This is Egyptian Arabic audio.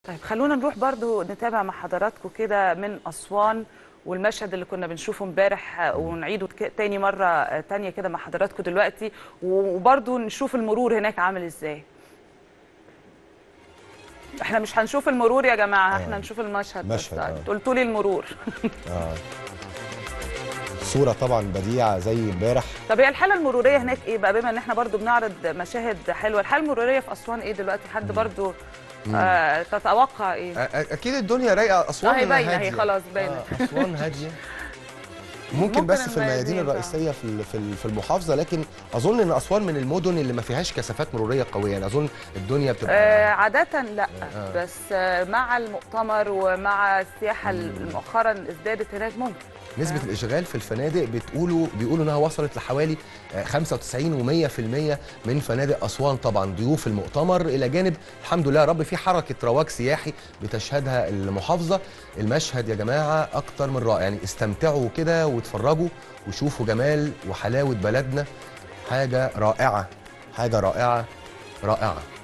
طيب خلونا نروح برضو نتابع مع حضراتكم كده من أسوان والمشهد اللي كنا بنشوفه امبارح آه، ونعيده ك- تاني مرة آه، تانية كده مع حضراتكم دلوقتي وبرضو نشوف المرور هناك عامل ازاي احنا مش هنشوف المرور يا جماعة احنا هنشوف المشهد بس مشهد، آه. قلتوا لي المرور آه. صورة طبعا بديعة زي امبارح طب هي الحالة المرورية هناك ايه بقى بما ان احنا برضو بنعرض مشاهد حلوة الحالة المرورية في أسوان ايه دلوقتي حد برضو آه تتوقع ايه أ- أ- اكيد الدنيا رايقه اسوان اه هي باينة هادية. هي خلاص باينة آه، اسوان هاديه ممكن, ممكن بس في الميادين الميادين، آه. الرئيسية في ال- في ال- في المحافظة لكن أظن إن أسوان من المدن اللي ما فيهاش كثافات مرورية قوية يعني أظن الدنيا بتبقى آه عادة لا آه. بس آه مع المؤتمر ومع السياحة مؤخرا ازدادت هناك ممكن نسبة الإشغال في الفنادق بتقولوا بيقولوا إنها وصلت لحوالي آه، 95 و100% من فنادق أسوان طبعا ضيوف المؤتمر إلى جانب الحمد لله يا رب في حركة رواج سياحي بتشهدها المحافظة المشهد يا جماعة أكتر من رائع يعني استمتعوا كده واتفرجوا وشوفوا جمال وحلاوة بلدنا حاجة رائعة حاجة رائعة رائعة